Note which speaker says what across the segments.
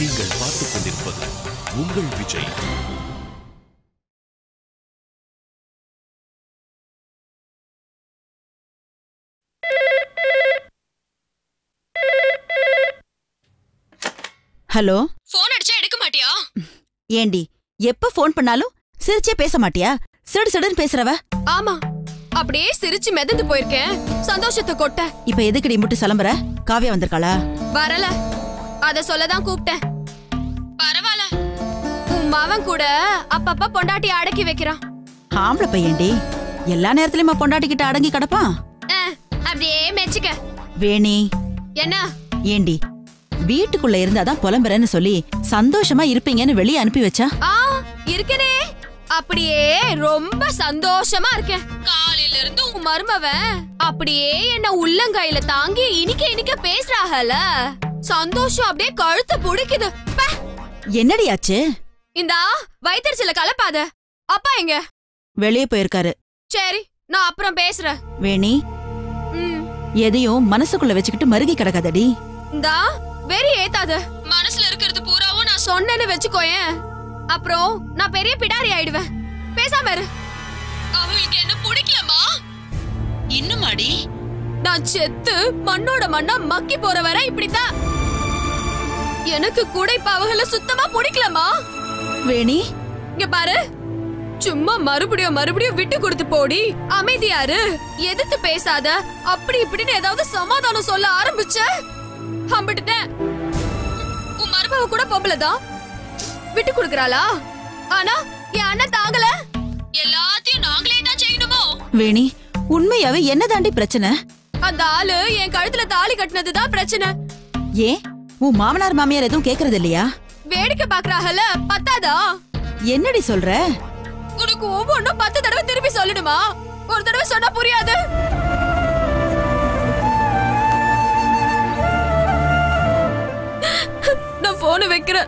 Speaker 1: நீங்கள் பார்த்துக் கொண்டிருப்பது உங்கள் விஜய்
Speaker 2: ஹலோ
Speaker 3: போன் அடிச்சா எடுக்க மாட்டியா
Speaker 2: ஏண்டி எப்ப ஃபோன் பண்ணாலும் சிரிச்சே பேச மாட்டியா சிடு சிடுன்னு பேசுறவ
Speaker 3: ஆமா அப்படியே சிரிச்சு மிதந்து போயிருக்கேன் சந்தோஷத்தை கொட்ட
Speaker 2: இப்ப எதுக்குடி முட்டு சலம்புற காவியா வந்திருக்காளா
Speaker 3: வரல அத சொல்லதான் கூப்பிட்டேன் பரவாயில்ல உன் மவன் கூட அப்பப்ப பொண்டாட்டி அடக்கி வைக்கிறான்
Speaker 2: ஆம்பளை பையன்டி எல்லா நேரத்துலயுமா பொண்டாட்டிக்கிட்ட அடங்கி கிடப்பான்
Speaker 3: அஹ், அப்படியே மெச்சுக்க
Speaker 2: வேணி
Speaker 3: என்ன
Speaker 2: ஏண்டி வீட்டுக்குள்ள இருந்தாதான் புலம்புறேன்னு சொல்லி சந்தோஷமா இருப்பீங்கன்னு வெளியே அனுப்பி வச்சா
Speaker 3: ஆ இருக்கனே அப்படியே ரொம்ப சந்தோஷமா இருக்கேன் காலையில இருந்து உன் மருமவன் அப்படியே என்ன உள்ளங்கையில தாங்கி இனிக்க இனிக்க பேசுறாகல சந்தோஷம் அப்படியே கழுத்து புடிக்குது ப்ப.
Speaker 2: என்னடி ஆச்சு
Speaker 3: இந்தா வயிற்றுல கலப்பாத அப்பா எங்க
Speaker 2: வெளியே போயிருக்காரு
Speaker 3: சரி நான் அப்புறம் பேசுறேன்
Speaker 2: வேணி
Speaker 3: ம்
Speaker 2: எதையும் மனசுக்குள்ள வச்சுக்கிட்டு மருகி கிடக்காதடி
Speaker 3: இந்தா வெறி ஏத்தாத மனசுல இருக்கிறது பூராவும் நான் சொன்னேன்னு வச்சுக்கோயேன் அப்புறம் நான் பெரிய பிடாரி ஆயிடுவேன் பேசாம இரு அவங்களுக்கு என்ன பிடிக்கலமா
Speaker 2: இன்னுமாடி
Speaker 3: நான் செத்து மண்ணோட மண்ணா மக்கி போற வரை இப்படித்தான் எனக்கு கூட இப்ப அவங்கள சுத்தமா பிடிக்கலமா
Speaker 2: வேணி
Speaker 3: இங்க பாரு சும்மா மறுபடியும் மறுபடியும் விட்டு கொடுத்து போடி அமைதியாரு எதிர்த்து பேசாத அப்படி இப்படின்னு ஏதாவது சமாதானம் சொல்ல ஆரம்பிச்ச அம்பிட்டுட்டேன் உன் மருமக கூட பொம்பளைதான் விட்டு கொடுக்கறாளா ஆனா என் அண்ணன் தாங்கல எல்லாத்தையும் நாங்களே தான் செய்யணுமோ
Speaker 2: வேணி உண்மையாவே என்னதாண்டி பிரச்சனை
Speaker 3: அந்த ஆளு என் கழுத்துல தாலி கட்டினதுதான் பிரச்சனை
Speaker 2: ஏன் உன் மாமனார் மாமியார் எதுவும் கேக்குறது இல்லையா
Speaker 3: வேடிக்கை பாக்குறாங்கல்ல பத்தாதா
Speaker 2: என்னடி சொல்ற
Speaker 3: உனக்கு ஒவ்வொன்றும் பத்து தடவை திருப்பி சொல்லணுமா ஒரு தடவை சொன்னா புரியாது நான் போன வைக்கிறேன்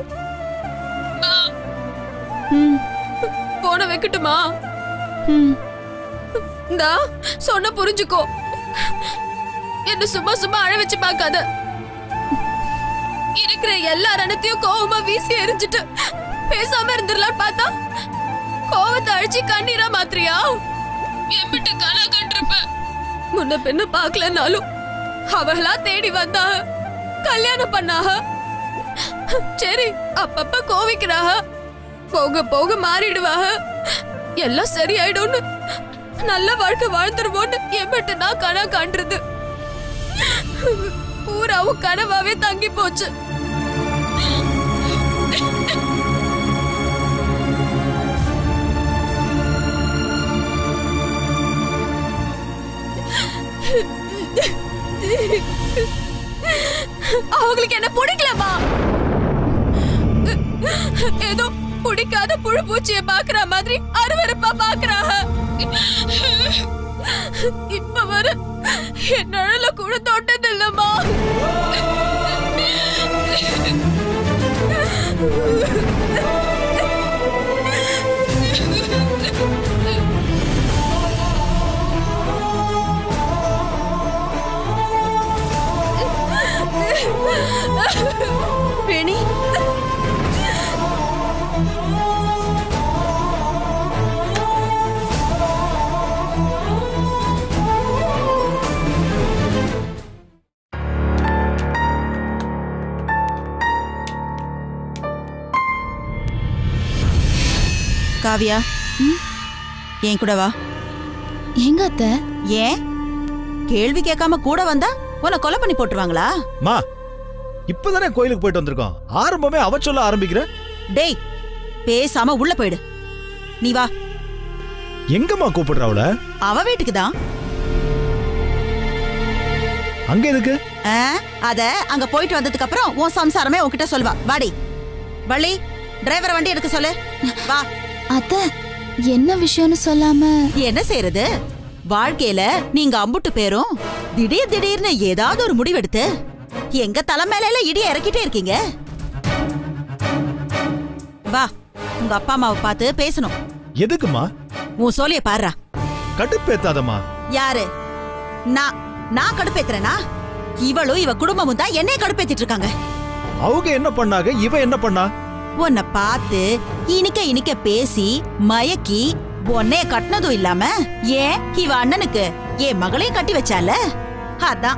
Speaker 2: ம்,
Speaker 3: போன வைக்கட்டுமா
Speaker 2: ம்.
Speaker 3: இந்தா சொன்ன புரிஞ்சுக்கோ என்ன சும்மா சும்மா அழ வச்சு பார்க்காத இருக்கிற எல்லா ரணத்தையும் கோவமா வீசி எரிஞ்சிட்டு பேசாம இருந்துடலாம் பார்த்தா கோவத்தை அழிச்சு கண்ணீரா மாத்திரியா எம்பிட்டு கலா கண்டிருப்ப முன்ன பின்ன பார்க்கலனாலும் அவளா தேடி வந்தாக கல்யாணம் பண்ணாக சரி அப்பப்ப கோவிக்கிறாக போக போக மாறிடுவாக எல்லாம் சரியாயிடும்னு நல்ல வாழ்க்கை வாழ்ந்துருவோன்னு எம்பிட்டு நான் கனா காண்றது பூராவும் கனவாவே தங்கி போச்சு அவங்களுக்கு என்ன பிடிக்கலமா ஏதோ பிடிக்காத புழு பூச்சிய பாக்குற மாதிரி அருவருப்பா பாக்குறாங்க இப்ப வர என் நிழல கூட தொட்டது இல்லம்மா
Speaker 2: வேணி காவியா என் கூட வா
Speaker 4: எங்க அத்தை
Speaker 2: ஏன் கேள்வி கேட்காம கூட வந்தா உன்னை கொலை பண்ணி போட்டுருவாங்களா
Speaker 5: மா இப்பதானே கோயிலுக்கு போயிட்டு வந்திருக்கோம் ஆரம்பமே அவ சொல்ல ஆரம்பிக்கிற
Speaker 2: டேய் பேசாம உள்ள போயிடு நீ வா
Speaker 5: எங்கம்மா கூப்பிடுற அவள
Speaker 2: அவ வீட்டுக்கு தான்
Speaker 5: அங்க எதுக்கு
Speaker 2: அத அங்க போயிட்டு வந்ததுக்கு அப்புறம் உன் சம்சாரமே உன்கிட்ட சொல்வா வாடி வள்ளி டிரைவர் வண்டி எடுக்க சொல்லு வா
Speaker 4: அத்தை என்ன விஷயம்னு சொல்லாம
Speaker 2: என்ன செய்யறது வாழ்க்கையில நீங்க அம்புட்டு பேரும் திடீர் திடீர்னு ஏதாவது ஒரு முடிவெடுத்து எங்க தலை மேல இடிய இறக்கிட்டே இருக்கீங்க வா உங்க அப்பா அம்மாவை பார்த்து பேசணும்
Speaker 5: எதுக்குமா
Speaker 2: உன் சோழிய பாருடா
Speaker 5: கடுப்பேத்தாதம்மா
Speaker 2: யாரு நான் நான் கடுப்பேத்துறேனா இவளும் இவ குடும்பமும் தான் என்னைய கடுப்பேத்திட்டு இருக்காங்க
Speaker 5: அவங்க என்ன பண்ணாங்க இவ என்ன பண்ணா
Speaker 2: உன்னை பார்த்து இனிக்க இனிக்க பேசி மயக்கி உன்னைய கட்டினதும் இல்லாம ஏன் இவ அண்ணனுக்கு என் மகளையும் கட்டி வச்சால அதான்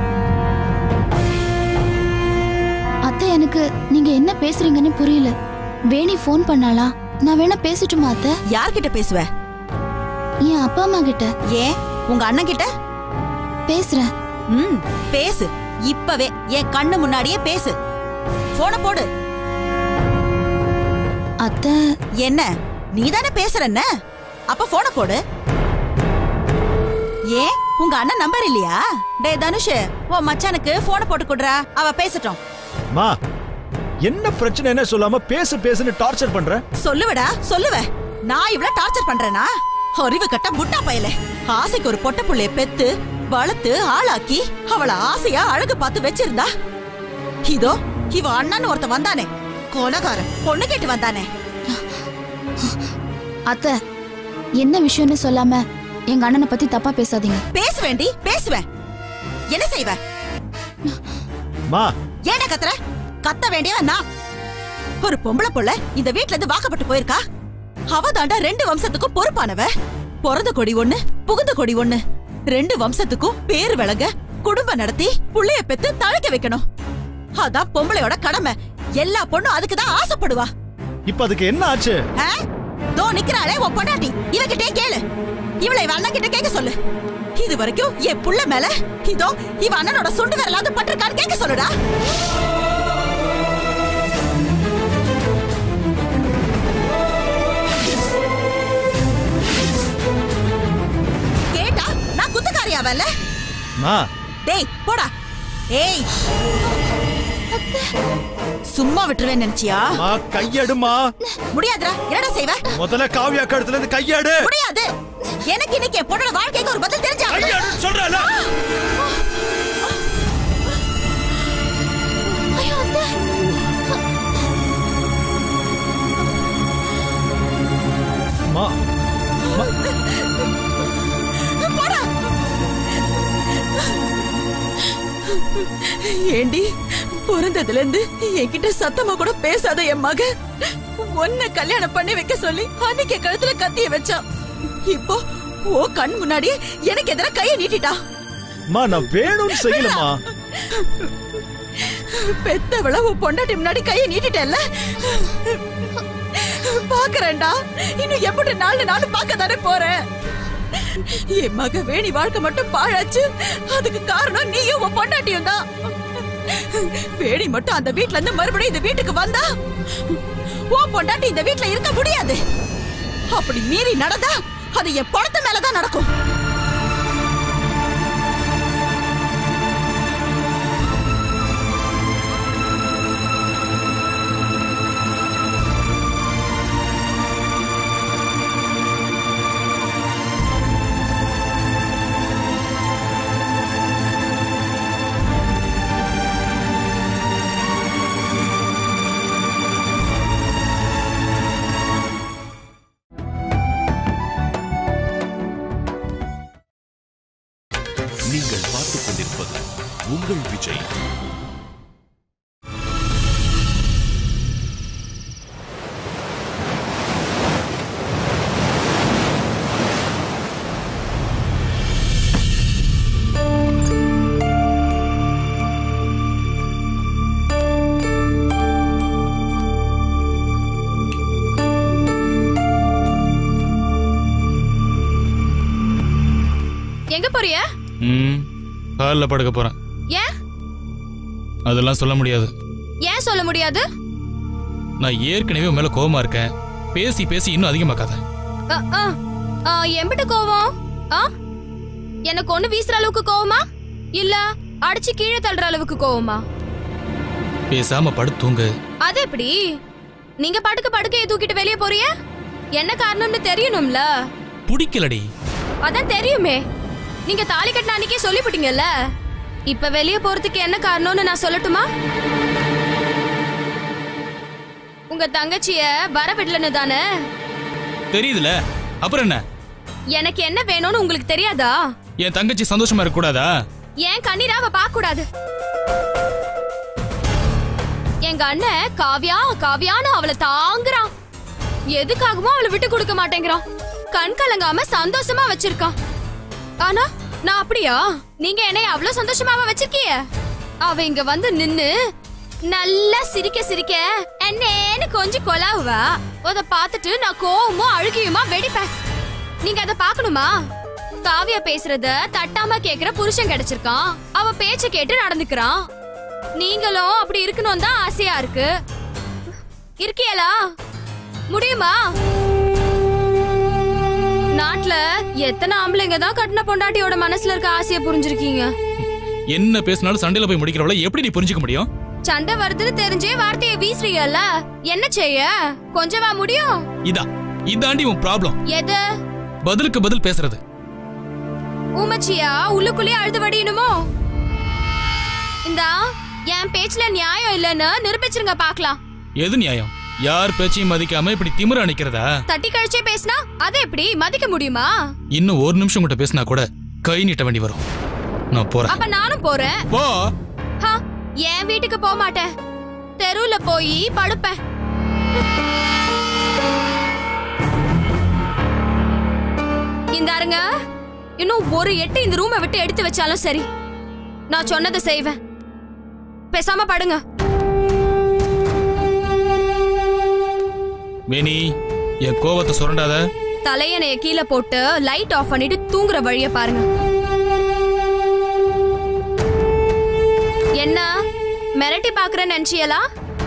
Speaker 4: அத்தை எனக்கு நீங்க என்ன பேசுறீங்கன்னு புரியல வேணி ஃபோன் பண்ணாளா நான் வேணா பேசட்டுமா அத்தை
Speaker 2: யார்கிட்ட பேசுவ
Speaker 4: என் அப்பா அம்மா கிட்ட
Speaker 2: ஏன் உங்க அண்ணன் கிட்ட
Speaker 4: பேசுறேன்
Speaker 2: ம் பேசு இப்பவே என் கண்ணு முன்னாடியே பேசு போன போடு
Speaker 4: அத்தை
Speaker 2: என்ன நீதானே பேசுறன்ன அப்ப போன போடு ஏன் உங்க அண்ணன் நம்பர் இல்லையா டேய் தனுஷ் உன் மச்சானுக்கு போன போட்டு கொடுறா அவ பேசட்டும்
Speaker 5: மா என்ன பிரச்சனைன்னு சொல்லாம பேசு பேசுன்னு டார்ச்சர் பண்ற
Speaker 2: சொல்லுவடா சொல்லுவ நான் இவ்வளவு டார்ச்சர் பண்றேனா அறிவு கட்ட முட்டா பயலே ஆசைக்கு ஒரு பொட்ட புள்ளைய பெத்து வளர்த்து ஆளாக்கி அவள ஆசையா அழகு பார்த்து வச்சிருந்தா இதோ இவ அண்ணன் ஒருத்த வந்தானே கொலகாரன் பொண்ணு கேட்டு வந்தானே
Speaker 4: அத்தை என்ன விஷயம்னு சொல்லாம எங்க அண்ணனை பத்தி தப்பா பேசாதீங்க
Speaker 2: பேசுவேண்டி பேசுவேன் என்ன செய்வ
Speaker 5: மா
Speaker 2: ஏன்டா கத்துற கத்த வேண்டியவன் நான் ஒரு பொம்பளை புள்ள இந்த வீட்ல இருந்து வாக்கப்பட்டு போயிருக்கா அவ தாண்டா ரெண்டு வம்சத்துக்கும் பொறுப்பானவ பிறந்த கொடி ஒண்ணு புகுந்த கொடி ஒண்ணு ரெண்டு வம்சத்துக்கும் பேரு விளங்க குடும்பம் நடத்தி புள்ளைய பெத்து தழைக்க வைக்கணும் அதான் பொம்பளையோட கடமை எல்லா பொண்ணும் அதுக்கு தான் ஆசைப்படுவா
Speaker 5: இப்ப அதுக்கு என்ன ஆச்சு
Speaker 2: ஆ? தோ நிக்கிறாளே உன் பொண்டாட்டி இவகிட்டே கேளு இவளை இவ அண்ணன் கிட்ட கேட்க சொல்லு இது வரைக்கும் என் புள்ள மேல இதோ இவ அண்ணனோட சுண்டு விரலாவது பட்டிருக்கான்னு கேட்க சொல்லுடா கேட்டா நான் குத்துக்காரியாவல்ல
Speaker 5: மா
Speaker 2: டேய் போடா ஏய் சும்மா விட்டுருவேன் நினைச்சியா
Speaker 5: மா கையடுமா
Speaker 2: முடியாதுடா என்னடா செய்வ
Speaker 5: முதல்ல காவியா கழுத்துல இருந்து கையாடு
Speaker 2: முடியாது எனக்கு இன்னைக்கு என் பொண்ணோட வாழ்க்கைக்கு ஒரு பதில் தெரிஞ்சா
Speaker 5: கையாடுன்னு சொல்றல
Speaker 4: ஐயோ அத்தை
Speaker 5: மா மா,
Speaker 2: போடா ஏண்டி பிறந்ததுல இருந்து என்கிட்ட சத்தமா கூட பேசாத என் மக உன்னை கல்யாணம் பண்ணி வைக்க சொல்லி அன்னைக்கு கழுத்துல கத்திய வச்சான் இப்போ ஓ கண் முன்னாடி எனக்கு எதிராக கையை நீட்டிட்டா
Speaker 5: மா நான் வேணும்னு செய்யலமா
Speaker 2: பெத்தவள உன் பொண்டாட்டி முன்னாடி கையை நீட்டிட்டல்ல பாக்குறேன்டா இன்னும் எப்படி நாலு நாள் பார்க்க தானே போறேன் என் மக வேணி வாழ்க்கை மட்டும் பாழாச்சு அதுக்கு காரணம் நீயும் உன் பொண்டாட்டியும் தான் வேணி மட்டும் அந்த வீட்ல இருந்து மறுபடியும் இந்த வீட்டுக்கு வந்தா உன் பொண்டாட்டி இந்த வீட்ல இருக்க முடியாது அப்படி மீறி நடந்தா அது என் பணத்து மேலதான் நடக்கும்
Speaker 1: நீங்கள் பார்த்துக் கொண்டிருப்பது உங்கள் விஜய்
Speaker 3: எங்க போறிய
Speaker 6: ம் காலில் படுக்க போறேன்
Speaker 3: ஏன்
Speaker 6: அதெல்லாம் சொல்ல முடியாது
Speaker 3: ஏன் சொல்ல முடியாது
Speaker 6: நான் ஏற்கனவே உன் மேல கோவமா இருக்கேன் பேசி பேசி இன்னும் அதிகமாக்காத
Speaker 3: அ, அ, அ, எம்பிட்டு கோவம் ஆ எனக்கு ஒண்ணு வீசுற அளவுக்கு கோவமா இல்ல அடிச்சு கீழே தள்ளுற அளவுக்கு கோவமா
Speaker 6: பேசாம படுத்து தூங்கு
Speaker 3: அது எப்படி நீங்க படுக்க படுக்கையை தூக்கிட்டு வெளியே போறிய என்ன காரணம்னு தெரியணும்ல
Speaker 6: பிடிக்கலடி
Speaker 3: அதான் தெரியுமே நீங்க தாலி கட்டின அன்னைக்கே சொல்லிவிட்டீங்கல்ல இப்ப வெளியே போறதுக்கு என்ன காரணம்னு நான் சொல்லட்டுமா உங்க தங்கச்சிய வரவிடலன்னு தானே
Speaker 6: தெரியுதுல அப்புறம் என்ன
Speaker 3: எனக்கு என்ன வேணும்னு உங்களுக்கு தெரியாதா
Speaker 6: என் தங்கச்சி சந்தோஷமா இருக்க கூடாதா
Speaker 3: ஏன் கண்ணீரா அவ பார்க்க கூடாது எங்க அண்ணன் காவ்யா காவ்யான்னு அவளை தாங்குறான் எதுக்காகவும் அவளை விட்டு கொடுக்க மாட்டேங்கிறான் கண் கலங்காம சந்தோஷமா வச்சிருக்கான் ஆனா நான் அப்படியா நீங்க என்னைய அவ்வளவு சந்தோஷமாவா வச்சிருக்கீங்க அவ இங்க வந்து நின்னு நல்லா சிரிக்க சிரிக்க என்னேன்னு கொஞ்சம் கொலாவுவா அத பார்த்துட்டு நான் கோவமும் அழுகியுமா வெடிப்பேன் நீங்க அத பாக்கணுமா காவியா பேசுறத தட்டாம கேக்குற புருஷன் கிடைச்சிருக்கான் அவ பேச்ச கேட்டு நடந்துக்கிறான் நீங்களும் அப்படி இருக்கணும் தான் ஆசையா இருக்கு இருக்கியலா முடியுமா நாட்டுல எத்தனை ஆம்பளைங்க தான் கட்டின பொண்டாட்டியோட மனசுல இருக்க ஆசைய புரிஞ்சிருக்கீங்க
Speaker 6: என்ன பேசினாலும் சண்டையில போய் முடிக்கிறவள எப்படி நீ புரிஞ்சுக்க முடியும்
Speaker 3: சண்டை வருதுன்னு தெரிஞ்சே வார்த்தையை வீசுறீங்கல்ல என்ன செய்ய கொஞ்சமா முடியும்
Speaker 6: இதா இதாண்டி உன் ப்ராப்ளம்
Speaker 3: எது
Speaker 6: பதிலுக்கு பதில் பேசுறது
Speaker 3: ஊமச்சியா உள்ளுக்குள்ளே அழுது வடியணுமோ இந்தா என் பேச்சுல நியாயம் இல்லைன்னு நிரூபிச்சிருங்க பாக்கலாம்
Speaker 6: எது நியாயம் யார் பேச்சையும் மதிக்காம இப்படி திமிர அணிக்கிறதா
Speaker 3: தட்டி கழிச்சே பேசினா அதை எப்படி மதிக்க முடியுமா
Speaker 6: இன்னும் ஒரு நிமிஷம் கூட பேசினா கூட கை நீட்ட வேண்டி வரும் நான் போறேன்
Speaker 3: அப்ப நானும் போறேன்
Speaker 6: போ
Speaker 3: ஹா, என் வீட்டுக்கு போக மாட்டேன் தெருவுல போய் படுப்பேன் இந்தாருங்க இன்னும் ஒரு எட்டு இந்த ரூமை விட்டு எடுத்து வச்சாலும் சரி நான் சொன்னதை செய்வேன் பேசாம படுங்க
Speaker 6: வேணி என் கோவத்தை சுரண்டாத
Speaker 3: தலையணைய கீழே போட்டு லைட் ஆஃப் பண்ணிட்டு தூங்குற வழிய பாருங்க என்ன மிரட்டி பாக்குறேன்னு நினைச்சியலா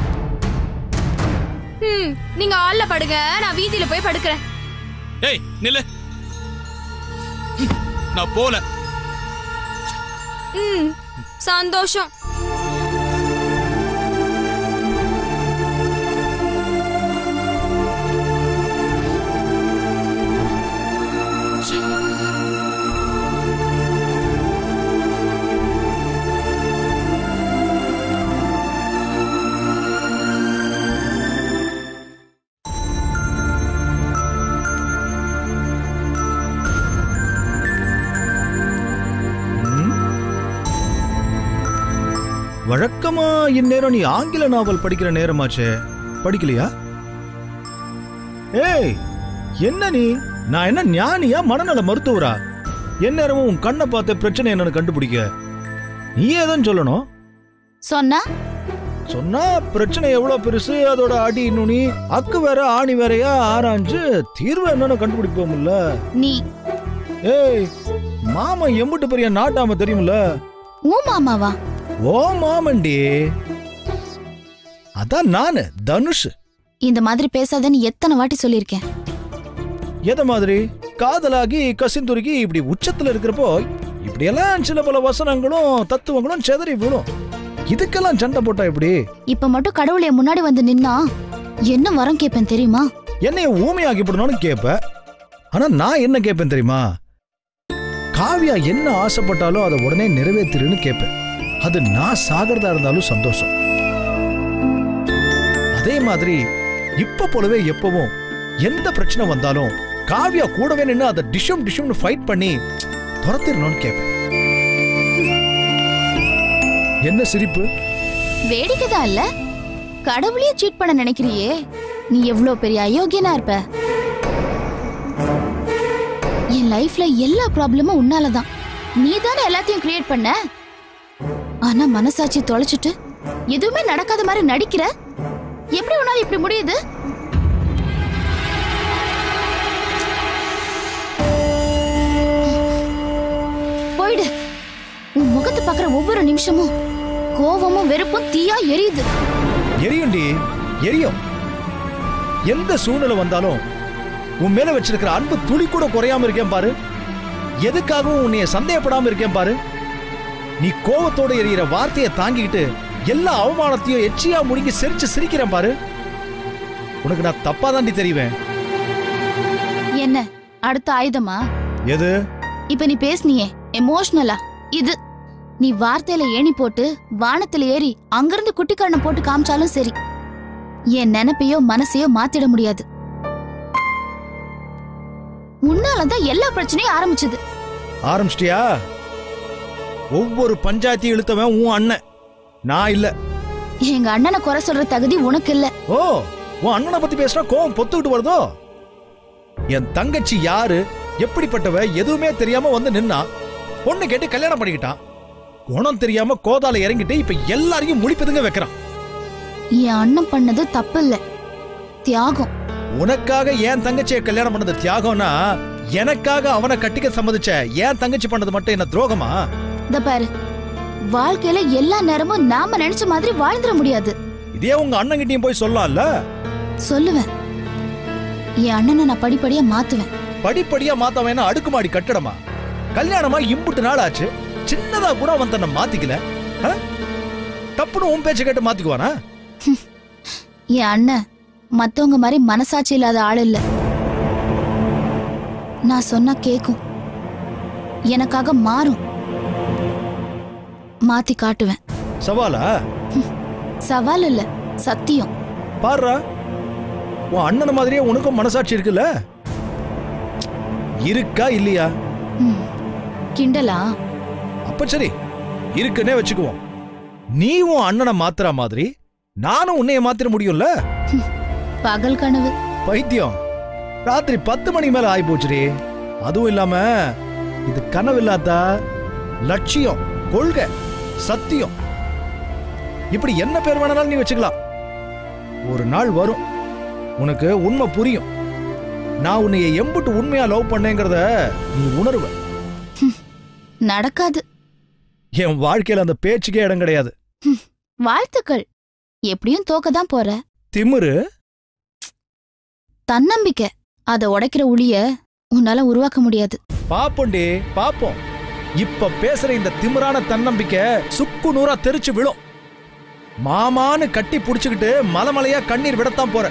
Speaker 3: ம் நீங்க ஆள்ல படுங்க நான் வீதியில போய் படுக்கிறேன்
Speaker 6: ஏய் நில்லு நான் போல
Speaker 3: ம் சந்தோஷம்
Speaker 5: வழக்கமா இந்நேரம் நீ ஆங்கில நாவல் படிக்கிற நேரமாச்சே படிக்கலையா ஏய் என்ன நீ நான் என்ன ஞானியா மனநல மருத்துவரா எந்நேரமும் உன் கண்ணை பார்த்து பிரச்சனை என்னன்னு கண்டுபிடிக்க நீ ஏதான் சொல்லணும்
Speaker 4: சொன்னா
Speaker 5: சொன்னா பிரச்சனை எவ்வளவு பெருசு அதோட அடி நுனி அக்கு வேற ஆணி வேறையா ஆராய்ஞ்சு தீர்வு என்னன்னு கண்டுபிடிப்போம்ல
Speaker 4: நீ
Speaker 5: ஏய் மாமா எம்புட்டு பெரிய நாட்டாம தெரியுமில்ல
Speaker 4: ஊ மாமாவா
Speaker 5: ஓ மாமண்டி அதான் நானு தனுஷ்
Speaker 4: இந்த மாதிரி பேசாதன்னு எத்தனை வாட்டி சொல்லியிருக்கேன்
Speaker 5: எத மாதிரி காதலாகி கசிந்துருகி இப்படி உச்சத்துல இருக்கிறப்போ இப்படியெல்லாம் சில பல வசனங்களும் தத்துவங்களும் செதறி விழும் இதுக்கெல்லாம் சண்டை போட்டா எப்படி
Speaker 4: இப்ப மட்டும் கடவுள் என் முன்னாடி வந்து நின்னா என்ன வரம் கேட்பேன் தெரியுமா
Speaker 5: என்னைய ஊமையாக்கி விடணும்னு கேட்ப ஆனா நான் என்ன கேட்பேன் தெரியுமா காவியா என்ன ஆசைப்பட்டாலும் அதை உடனே நிறைவேற்றிருன்னு கேட்பேன் அது நான் சாகிறதா இருந்தாலும் சந்தோஷம் அதே மாதிரி இப்ப போலவே எப்பவும் எந்த பிரச்சனை வந்தாலும் காவியா கூடவே நின்று அதை டிஷம் டிஷம்னு ஃபைட் பண்ணி துரத்திடணும்னு கேட்பேன் என்ன சிரிப்பு
Speaker 4: வேடிக்கை தான் இல்ல கடவுளையே சீட் பண்ண நினைக்கிறியே நீ எவ்வளவு பெரிய அயோக்கியனா இருப்ப என் லைஃப்ல எல்லா ப்ராப்ளமும் உன்னாலதான் நீ தானே எல்லாத்தையும் கிரியேட் பண்ண ஆனா மனசாட்சி தொலைச்சிட்டு எதுவுமே நடக்காத மாதிரி நடிக்கிற எப்படி உன்னால இப்படி முடியுது போயிடு உன் முகத்தை பார்க்குற ஒவ்வொரு நிமிஷமும் கோவமும் வெறுப்பும் தீயா எரியுது
Speaker 5: எரியும்டி எரியும் எந்த சூழ்நிலை வந்தாலும் உன் மேல வச்சிருக்கிற அன்பு துளி கூட குறையாம இருக்கேன் பாரு எதுக்காகவும் உன்னைய சந்தேகப்படாம இருக்கேன் பாரு நீ கோவத்தோட எரியிற வார்த்தையை தாங்கிக்கிட்டு எல்லா அவமானத்தையும் எச்சியா முடுங்கி சிரிச்சு சிரிக்கிறேன் பாரு உனக்கு நான் தப்பா தாண்டி தெரிவேன்
Speaker 4: என்ன அடுத்த ஆயுதமா
Speaker 5: எது
Speaker 4: இப்ப நீ பேசுனியே எமோஷனலா இது நீ வார்த்தையில ஏணி போட்டு வானத்துல ஏறி அங்கிருந்து குட்டிக்கரணை போட்டு காமிச்சாலும் சரி என் நினைப்பையோ மனசையோ மாத்திட முடியாது உன்னாலதான் எல்லா பிரச்சனையும் ஆரம்பிச்சது
Speaker 5: ஆரம்பிச்சிட்டியா ஒவ்வொரு பஞ்சாயத்தையும் இழுத்தவன் உன் அண்ணன் நான் இல்ல
Speaker 4: எங்க அண்ணனை குறை சொல்ற தகுதி உனக்கு இல்ல
Speaker 5: ஓ உன் அண்ணனை பத்தி பேசினா கோவம் பொத்துக்கிட்டு வருதோ என் தங்கச்சி யாரு எப்படிப்பட்டவ எதுவுமே தெரியாம வந்து நின்னா பொண்ணு கேட்டு கல்யாணம் பண்ணிக்கிட்டான் குணம் தெரியாம கோதால இறங்கிட்டு இப்ப எல்லாரையும் முடிப்பதுங்க வைக்கிறான்
Speaker 4: என் அண்ணன் பண்ணது தப்பு இல்ல தியாகம்
Speaker 5: உனக்காக என் தங்கச்சியை கல்யாணம் பண்ணது தியாகம்னா எனக்காக அவனை கட்டிக்க சம்மதிச்ச என் தங்கச்சி பண்ணது மட்டும் என்ன துரோகமா
Speaker 4: இத பாரு வாழ்க்கையில எல்லா நேரமும் நாம நினைச்ச மாதிரி வாழ்ந்துட முடியாது
Speaker 5: இதே உங்க அண்ணன்கிட்டயும் போய் சொல்லலாம்ல
Speaker 4: சொல்லுவேன் என் அண்ணனை நான் படிப்படியா மாத்துவேன்
Speaker 5: படிப்படியா மாத்த வேணா அடுக்குமாடி கட்டடமா கல்யாணமா இம்புட்டு நாள் ஆச்சு சின்னதா கூட அவன் தன்னை மாத்திக்கல ஆ? டப்புன்னு உன் பேச்ச கேட்டு மாத்திக்குவானா
Speaker 4: என் அண்ணன் மத்தவங்க மாதிரி மனசாட்சி இல்லாத ஆள் இல்ல நான் சொன்னா கேக்கும் எனக்காக மாறும் மாத்தி காட்டுவேன்
Speaker 5: சவாலா
Speaker 4: சவால் இல்ல சத்தியம்
Speaker 5: பாருடா உன் அண்ணன் மாதிரியே உனக்கும் மனசாட்சி இருக்குல்ல இருக்கா இல்லையா
Speaker 4: ம். கிண்டலா
Speaker 5: அப்ப சரி இருக்குன்னே வச்சுக்குவோம் நீ உன் அண்ணனை மாத்துற மாதிரி நானும் உன்னைய மாத்திர முடியும்ல
Speaker 4: பகல் கனவு
Speaker 5: பைத்தியம் ராத்திரி பத்து மணி மேல ஆகி போச்சுடி அதுவும் இல்லாம இது கனவு இல்லாதா லட்சியம் கொள்கை சத்தியம் இப்படி என்ன பேர் வேணாலும் நீ வச்சுக்கலாம் ஒரு நாள் வரும் உனக்கு உண்மை புரியும் நான் உன்னைய எம்புட்டு உண்மையா லவ் பண்ணேங்கிறத நீ உணர்வ
Speaker 4: நடக்காது
Speaker 5: என் வாழ்க்கையில அந்த பேச்சுக்கே இடம் கிடையாது
Speaker 4: வாழ்த்துக்கள் எப்படியும் தோக்க தான் போற
Speaker 5: திமிரு
Speaker 4: தன்னம்பிக்கை அதை உடைக்கிற உளிய உன்னால உருவாக்க முடியாது
Speaker 5: பாப்போண்டி பாப்போம் இப்ப பேசுற இந்த திமிரான தன்னம்பிக்கை சுக்கு நூறா தெரிச்சு விழும் மாமான்னு கட்டி புடிச்சுக்கிட்டு மலமலையா கண்ணீர் விடத்தான் போற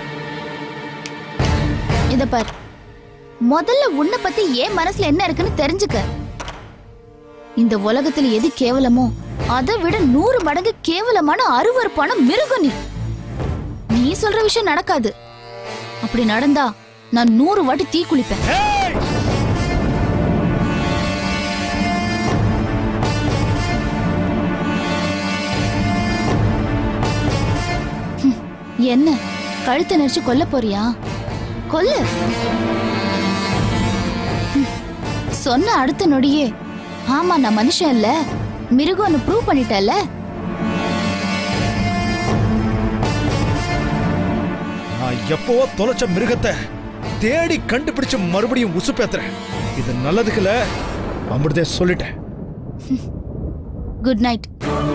Speaker 4: இத பார் முதல்ல உன்னை பத்தி ஏன் மனசுல என்ன இருக்குன்னு தெரிஞ்சுக்க இந்த உலகத்துல எது கேவலமோ அதை விட நூறு மடங்கு கேவலமான அருவருப்பான மிருகம் நீ நீ சொல்ற விஷயம் நடக்காது அப்படி நடந்தா நான் நூறு வாட்டி தீ குளிப்பேன் ஹம், என்ன கழுத்தை நெரிச்சு கொல்ல போறியா கொல்லு ஹம், சொன்ன அடுத்த நொடியே ஆமா நான் மனுஷன் இல்ல மிருகம்னு ப்ரூவ் பண்ணிட்டல
Speaker 5: நான் எப்பவோ தொலைச்ச மிருகத்தை தேடி கண்டுபிடிச்சு மறுபடியும் உசுப்பேத்துறேன் இது நல்லதுக்குல அமிர்தே சொல்லிட்டேன்
Speaker 4: குட் நைட்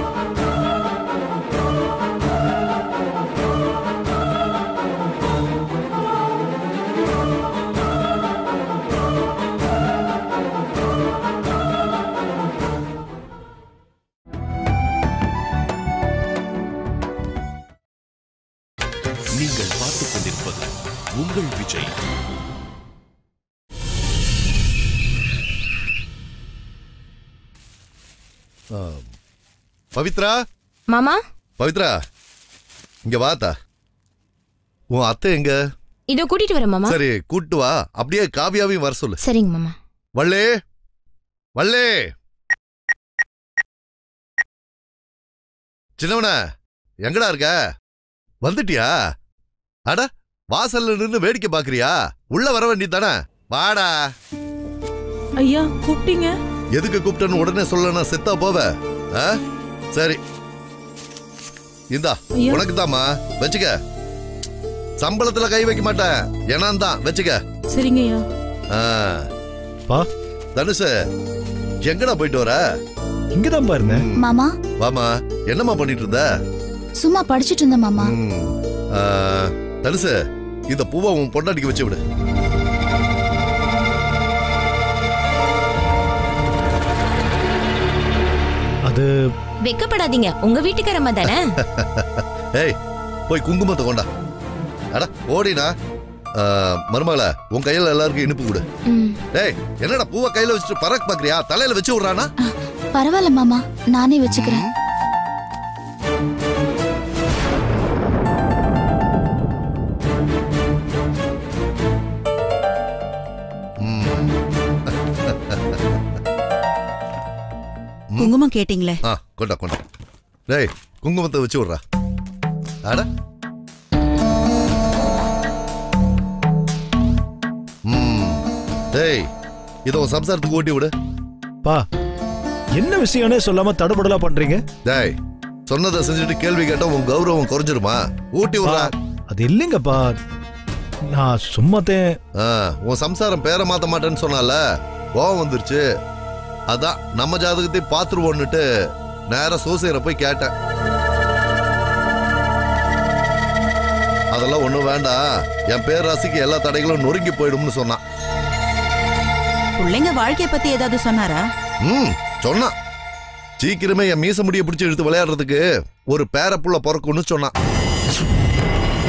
Speaker 1: நீங்கள் பார்த்துக் கொண்டிருப்பது உங்கள் விஜய்
Speaker 7: பவித்ரா
Speaker 3: மாமா
Speaker 7: பவித்ரா இங்க வாத்தா உன் அத்தை எங்க
Speaker 3: இதோ கூட்டிட்டு வரேன் மாமா
Speaker 7: சரி கூட்டு வா அப்படியே காவியாவையும் வர சொல்லு
Speaker 3: சரிங்க மாமா
Speaker 7: வள்ளே வள்ளே சின்னவன எங்கடா இருக்க வந்துட்டியா அட வாசல்ல நின்னு வேடிக்கை பாக்குறியா உள்ள வர வேண்டியதானே வாடா
Speaker 2: ஐயா கூப்பிட்டீங்க
Speaker 7: எதுக்கு கூப்பிட்டேன்னு உடனே சொல்லணும் செத்தா போவ ஆ? சரி இந்தா
Speaker 2: ஐயா.
Speaker 7: உனக்கு தாமா வச்சுக்க சம்பளத்துல கை வைக்க மாட்டேன் ஏன்னா தான் வச்சுக்க
Speaker 2: சரிங்க ஐயா
Speaker 7: ஆ.
Speaker 5: பா
Speaker 7: தனுஷு எங்கடா போயிட்டு வர
Speaker 5: இங்கதான் பாருங்க
Speaker 4: மாமா
Speaker 7: வாமா என்னம்மா பண்ணிட்டு இருந்த
Speaker 4: சும்மா படிச்சிட்டு இருந்தேன் மாமா
Speaker 7: ம். ஆ, தனுஷு இந்த பூவை உன் பொண்டாட்டிக்கு வச்சு விடு
Speaker 5: அது
Speaker 3: வெக்கப்படாதீங்க உங்க வீட்டுக்காரம்மா தானே
Speaker 7: ஏய் போய் குங்குமத்தை கொண்டா அட ஓடினா ஆ, மருமகள உன் கையில எல்லாருக்கும் இனிப்பு கொடு
Speaker 3: ம்.
Speaker 7: டேய் என்னடா பூவை கையில வச்சுட்டு பறக்க பாக்குறியா தலையில வச்சு விடுறானா
Speaker 4: பரவாயில்ல மாமா நானே வச்சுக்கிறேன்
Speaker 2: குங்குமம் கேட்டீங்களே
Speaker 7: ஆ கொண்டா கொண்டா டேய் குங்குமத்தை வச்சு விடுறா அட ம் டேய் இதை உன் சம்சாரத்துக்கு ஊட்டி விடு
Speaker 5: பா என்ன விஷயம்னே சொல்லாம தடுபடலா பண்றீங்க
Speaker 7: டேய் சொன்னதை செஞ்சுட்டு கேள்வி கேட்டா உன் கௌரவம் குறைஞ்சிருமா ஊட்டி
Speaker 5: பா,
Speaker 7: விடுறா
Speaker 5: அது இல்லைங்கப்பா நான் சும்மாத்தேன்
Speaker 7: ஆ, உன் சம்சாரம் பேரை மாத்த மாட்டேன்னு சொன்னால கோவம் வந்துருச்சு அதான் நம்ம ஜாதகத்தை பாத்துருவோன்னுட்டு நேரா சோசியரை போய் கேட்டேன் அதெல்லாம் ஒண்ணும் வேண்டாம் என் பேர் ராசிக்கு எல்லா தடைகளும் நொறுங்கி போயிடும்னு சொன்னான்
Speaker 2: பிள்ளைங்க வாழ்க்கைய பத்தி ஏதாவது சொன்னாரா
Speaker 7: ம் சொன்னான் சீக்கிரமே என் மீச முடிய பிடிச்சி இழுத்து விளையாடுறதுக்கு ஒரு பேரப்புள்ள பிறக்கும்னு சொன்னான்